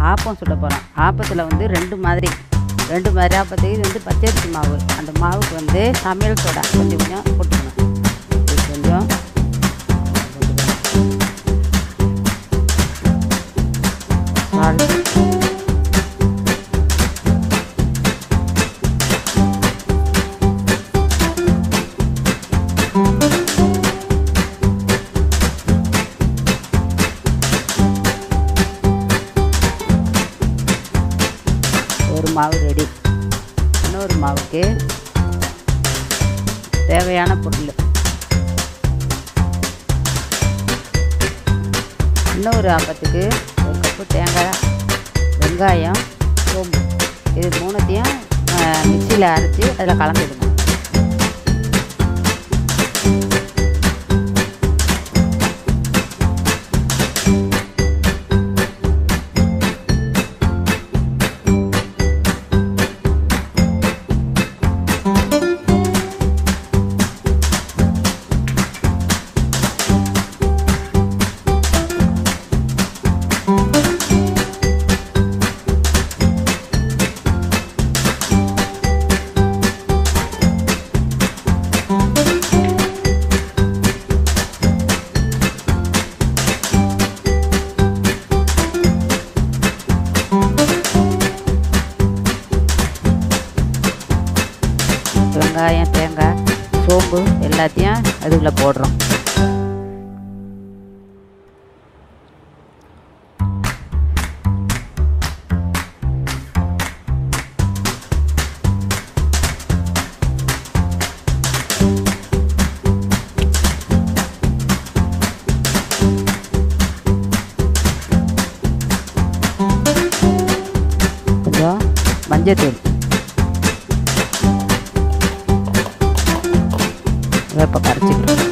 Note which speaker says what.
Speaker 1: ஆப்பம் சுட போகிறோம் ஆப்பத்தில் வந்து ரெண்டு மாதிரி ரெண்டு மாதிரி ஆப்பத்துக்கு இது வந்து பச்சரிசி மாவு அந்த மாவுக்கு வந்து சமையல் சோடா கொஞ்சம் கொஞ்சம் போட்டுக்கணும் இது கொஞ்சம் salt. ஒரு மாவு ரெடி இன்னொரு மாவுக்கு தேவையான பொருள் இன்னொரு ஆப்பத்துக்கு ஒரு கப்பு தேங்காய் வெங்காயம் சோம்பு இது மூணுத்தையும் மிக்சியில் அரைச்சி அதில் கலந்துடணும் வெங்காயம் தேங்காய் சோம்பு எல்லாத்தையும் அதுக்குள்ளே போடுறோம் கொஞ்சம் மஞ்சத்தூள் வேப்ப கரைச்சிக்கிறோம்